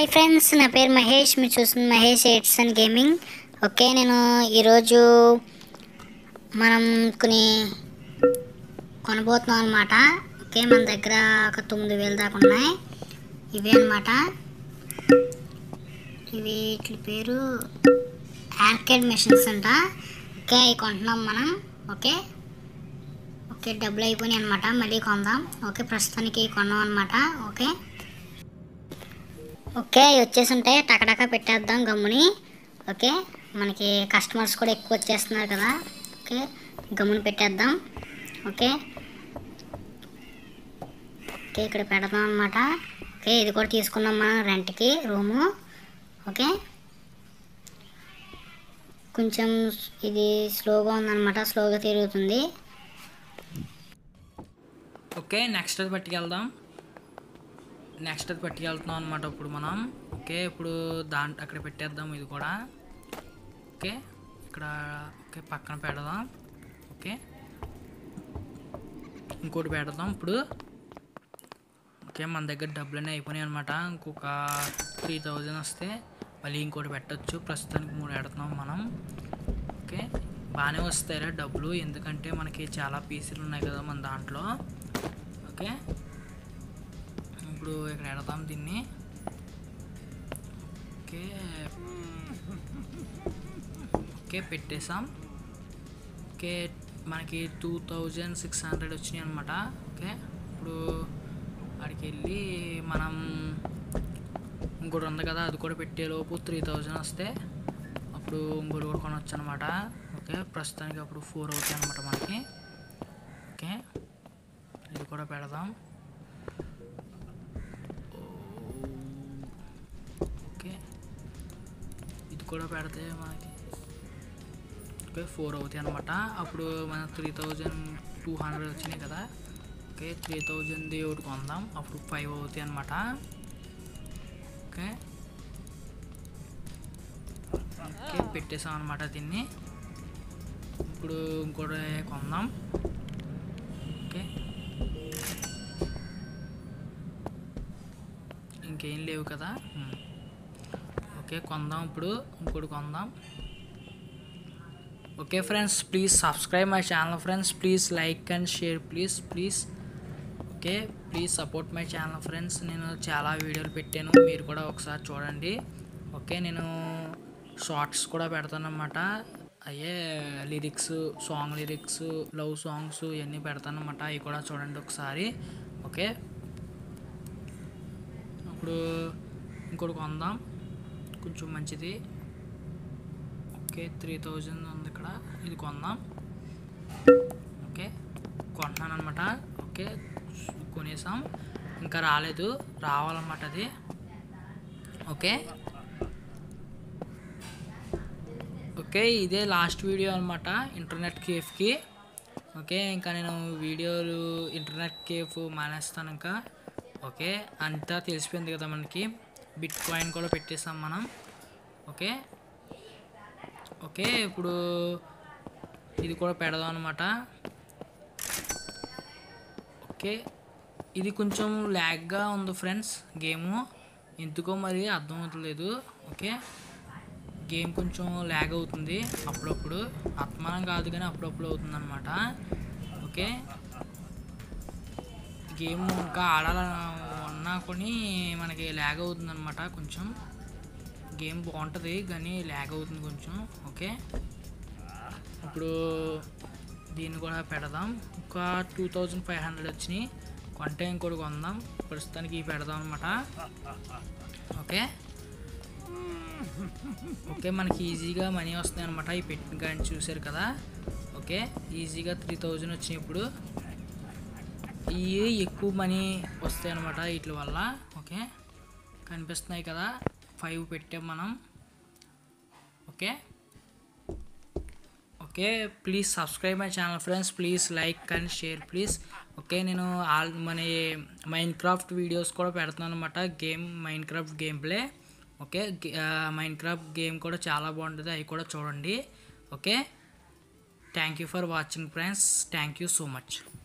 Friends నా పేరు మహేష్ మీరు చూస్తుంది Mahesh eights and gaming okay నేను ఈరోజు మనం కొన్ని కొనబోతున్నాం అనమాట ఓకే మన దగ్గర ఒక తొమ్మిది వేలు దాకా ఉన్నాయి ఇవే అనమాట ఇవి వీటి పేరు ఆర్కేడ్ మెషిన్స్ అంట ఓకే అవి కొంటున్నాం మనం ఓకే ఓకే డబ్బులు అయిపోయినాయి అనమాట మళ్ళీ కొందాం ఓకే ప్రస్తుతానికి కొన్నాం అనమాట ఓకే ఓకే ఇవి వచ్చేసి ఉంటాయి టకటక పెట్టేద్దాం గమ్ముని ఓకే మనకి కస్టమర్స్ కూడా ఎక్కువ వచ్చేస్తున్నారు కదా ఓకే గమ్ముని పెట్టేద్దాం ఓకే ఓకే ఇక్కడ పెడదాం అనమాట ఓకే ఇది కూడా తీసుకున్నాం మనం రెంట్కి రూము ఓకే కొంచెం ఇది స్లోగా ఉందన్నమాట స్లోగా తిరుగుతుంది ఓకే నెక్స్ట్ అది పట్టుకెళ్దాం నెక్స్ట్ అది పట్టుకెళ్తున్నాం అనమాట ఇప్పుడు మనం ఓకే ఇప్పుడు దాంట్ అక్కడ పెట్టేద్దాం ఇది కూడా ఓకే ఇక్కడ ఓకే పక్కన పెడదాం ఓకే ఇంకోటి పెడదాం ఇప్పుడు ఓకే మన దగ్గర డబ్బులన్నీ అయిపోయినాయి అనమాట ఇంకొక త్రీ థౌజండ్ వస్తే మళ్ళీ ఇంకోటి పెట్టచ్చు ప్రస్తుతానికి మూడు పెడుతున్నాం మనం ఓకే బాగానే వస్తాయిరా డబ్బులు ఎందుకంటే మనకి చాలా పీసులు ఉన్నాయి కదా మన దాంట్లో ఓకే ఇప్పుడు ఇక్కడ పెడతాం దీన్ని ఓకే ఓకే పెట్టేసాం ఓకే మనకి టూ థౌజండ్ సిక్స్ హండ్రెడ్ వచ్చినాయి అనమాట ఓకే ఇప్పుడు అక్కడికి వెళ్ళి మనం ఇంకోటి ఉంది కదా అది కూడా పెట్టేలోపు త్రీ థౌజండ్ వస్తే అప్పుడు ఇంకోటి కూడా కొనవచ్చు అనమాట ఓకే ప్రస్తుతానికి అప్పుడు ఫోర్ అవుతాయి అనమాట మనకి ఓకే ఇది కూడా పెడదాం ఓకే ఇది కూడా పెడితే మనకి ఓకే ఫోర్ అవుతాయి అనమాట అప్పుడు మన త్రీ థౌజండ్ టూ హండ్రెడ్ వచ్చినాయి కదా ఓకే త్రీ థౌజండ్ ఒకటి కొందాం అప్పుడు ఫైవ్ అవుతాయి అనమాట ఓకే ఓకే పెట్టేసాం అనమాట దీన్ని ఇప్పుడు ఇంకోటి కొందాం ఓకే ఇంకేం లేవు కదా ఉమ్. ఓకే కొందాం ఇప్పుడు ఇంకోటి కొందాం okay friends please subscribe my channel friends please like and share please please okay please support my channel friends నేను చాలా వీడియోలు పెట్టాను మీరు కూడా ఒకసారి చూడండి ఓకే నేను షార్ట్స్ కూడా పెడతానమాట అయ్యే lyrics song lyrics love songs ఇవన్నీ పెడతానమాట అవి కూడా చూడండి ఒకసారి ఓకే ఇప్పుడు ఇంకోటి కొందాం కొంచెం మంచిది ఓకే త్రీ థౌజండ్ ఉంది ఇక్కడ ఇది కొందాం ఓకే కొంటున్నాను అనమాట ఓకే కొనేసాం ఇంకా రాలేదు రావాలన్నమాట అది ఓకే ఓకే ఇదే లాస్ట్ వీడియో అనమాట ఇంటర్నెట్ కేఫ్కి ఓకే ఇంకా నేను వీడియోలు ఇంటర్నెట్ కేఫ్ మానేస్తాను ఇంకా ఓకే అంతా తెలిసిపోయింది కదా మనకి బిట్ కాయిన్ కూడా పెట్టేసాం మనం ఓకే ఓకే ఇప్పుడు ఇది కూడా పెడదాం అనమాట ఓకే ఇది కొంచెం ల్యాగ్గా ఉంది ఫ్రెండ్స్ గేము ఎందుకో మరి అర్థం అవుతలేదు ఓకే గేమ్ కొంచెం ల్యాగ్ అవుతుంది అప్పుడప్పుడు అత్మానం కాదు కానీ అప్పుడప్పుడు అవుతుంది అనమాట ఓకే గేమ్ ఇంకా ఆడాలన్నా కొని మనకి ల్యాగ్ అవుతుంది అనమాట కొంచెం గేమ్ బాగుంటుంది కానీ ల్యాగ్ అవుతుంది కొంచెం ఓకే ఇప్పుడు దీన్ని కూడా పెడదాం ఒక టూ థౌజండ్ ఫైవ్ హండ్రెడ్ వచ్చినాయి కొంటే ఇంకోటి కొందాం ప్రస్తుతానికి ఇవి పెడదాం అనమాట ఓకే ఓకే మనకి ఈజీగా మనీ వస్తాయి అనమాట ఈ పెట్టిన కానీ చూసారు కదా ఓకే ఈజీగా త్రీ థౌజండ్ వచ్చినాయి ఇప్పుడు ఇవి ఎక్కువ మనీ వస్తాయి అనమాట వీటి వల్ల ఓకే కనిపిస్తున్నాయి కదా ఫైవ్ పెట్టాం మనం okay okay please subscribe my channel friends please like and share please okay నేను ఆల్ మన మైన్ క్రాఫ్ట్ వీడియోస్ కూడా పెడుతున్నాను అనమాట game Minecraft game play okay Minecraft game కూడా చాలా బాగుంటుంది అవి కూడా చూడండి okay thank you for watching friends thank you so much